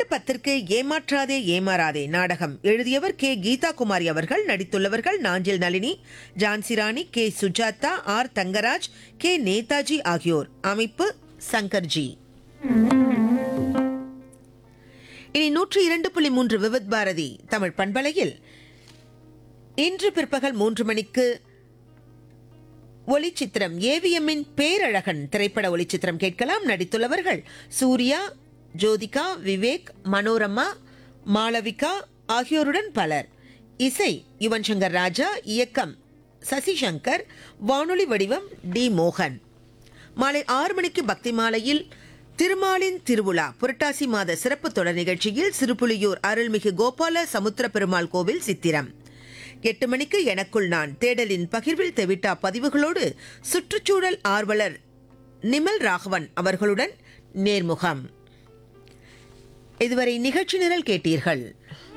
பத்திற்கு ஏமாற்றாதே ஏமாறாதே நாடகம் எழுதியவர் கே கீதா குமாரி அவர்கள் நடித்துள்ளவர்கள் Nanjil Nalini Jhansirani K Sujatha R Thangaraj K Netaji ஆகியோர் அமைப்பு சங்கர்ஜி இனி நூற்றி இரண்டு புள்ளி மூன்று விவித் பாரதி தமிழ் பண்பலையில் இன்று பிற்பகல் மூன்று மணிக்கு ஒளிச்சித்திரம் ஏவிஎம்மின் பேரழகன் திரைப்பட ஒளிச்சித்திரம் கேட்கலாம் நடித்துள்ளவர்கள் சூர்யா ஜோதிகா விவேக் மனோரமா மாளவிகா ஆகியோருடன் பலர் இசை யுவன் சங்கர் ராஜா இயக்கம் சசி சங்கர் வானொலி வடிவம் டி மோகன் மாலை ஆறு மணிக்கு பக்தி மாலையில் திருமாலின் திருவிழா புரட்டாசி மாத சிறப்பு தொடர் நிகழ்ச்சியில் சிறுபுலியூர் அருள்மிகு கோபால சமுத்திர பெருமாள் கோவில் சித்திரம் எட்டு மணிக்கு எனக்குள் நான் தேடலின் பகிர்வில் தெவிட்டா பதிவுகளோடு சுற்றுச்சூழல் ஆர்வலர் நிமல் ராகவன் அவர்களுடன் நேர்முகம் இதுவரை நிகழ்ச்சி நிரல் கேட்டீர்கள்